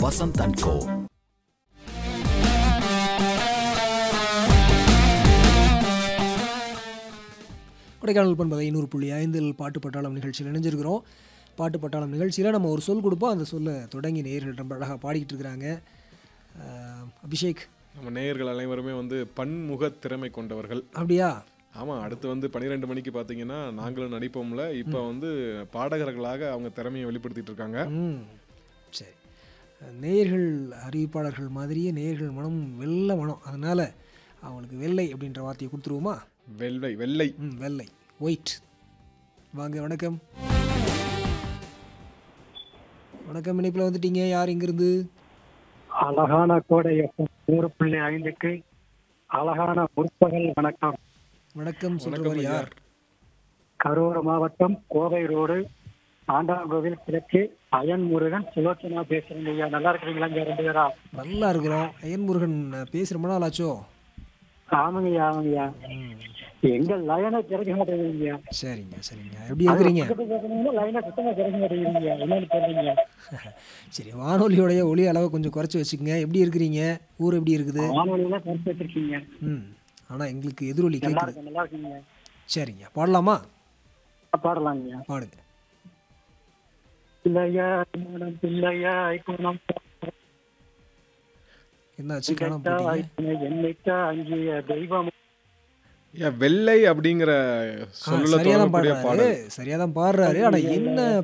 Vasanth and co Kodaikanal பண்பதை ஐநூறு புள்ளி ஐந்தில் பாட்டு பட்டாளம் நிகழ்ச்சியில் இணைஞ்சிருக்கிறோம் பாட்டு பட்டாளம் நிகழ்ச்சியில் நம்ம ஒரு சொல் கொடுப்போம் அந்த சொல்லை தொடங்கி நேயர்கள் ரொம்ப அழகாக பாடிக்கிட்டு இருக்கிறாங்க அஹ், அபிஷேக் நம்ம நேயர்கள் அனைவருமே வந்து பன்முக திறமை கொண்டவர்கள் அப்படியா ஆமாம் அடுத்து வந்து பன்னிரெண்டு மணிக்கு பார்த்தீங்கன்னா நாங்களும் நடிப்போம்ல இப்போ வந்து பாடகர்களாக அவங்க திறமையை வெளிப்படுத்திட்டு இருக்காங்க ம் சரி நேயர்கள் அறிவிப்பாளர்கள் மாதிரியே நேயர்கள் மனம் வெள்ளை மனம் அதனால் அவங்களுக்கு வெள்ளை அப்படின்ற வார்த்தையை கொடுத்துருவோமா வெள்ளை வெள்ளை ம் வெள்ளை ஒயிட் வாங்க வணக்கம் வணக்கம் இணைப்பில் வந்துட்டீங்க யார் இங்கிருந்து அழகான கோடை எப்பம் நூறு புள்ளி ஐந்துக்கு அழகான முற்பகல் வணக்கம் வணக்கம் சொல்றவர் ஐயா. யார் கரூர் மாவட்டம் கோவை ரோடு ஆண்டாங்கோவில் கிழக்கு அயன் முருகன் சுலோச்சனா பேசுறேங்க ஐயா நல்லா இருக்கிறீங்களா இங்க ரெண்டு பேரா நல்லா இருக்கிறோம் ஐயன் முருகன் பேசி ரொம்ப நாள் ஆச்சோ ஆமாங்க ஐயா ஆமாங்க ஐயா எங்க லைனை கிடைக்க மாட்டேங்குதுங்க சரிங்க சரிங்க எப்படி இருக்கிறீங்க லைனை சுத்தமா கிடைக்க மாட்டேங்குதுங்க என்னன்னு தெரியலீங்க சரி வானொலியோடைய ஒளி அளவை கொஞ்சம் குறைச்சி வச்சுக்கோங்க எப்படி இருக்கிறீங்க ஊர் எப்படி இருக்குது வானொலியெல்லாம் குறைச்சு வச்சிருக்கீங்க ம் ஆனால் எங்களுக்கு எதிரொலி நல்லா கேட்குது இருக்கு நல்லா இருக்குங்க சரிங்க பாடலாமா பாடலாங்க பாடுங்க பிள்ளையா மனம் பிள்ளையா குணம் என்னாச்சு காணாம போட்டீங்க என்னைக்கா அங்கிய தெய்வம் ஏன் வெள்ளை அப்படிங்கிற ஆ, சொல்லுல சரியா தான் தொடங்கக்கூடிய பாடுறாரு பாடல் சரியா தான் பாடுறாரு ஆனா என்ன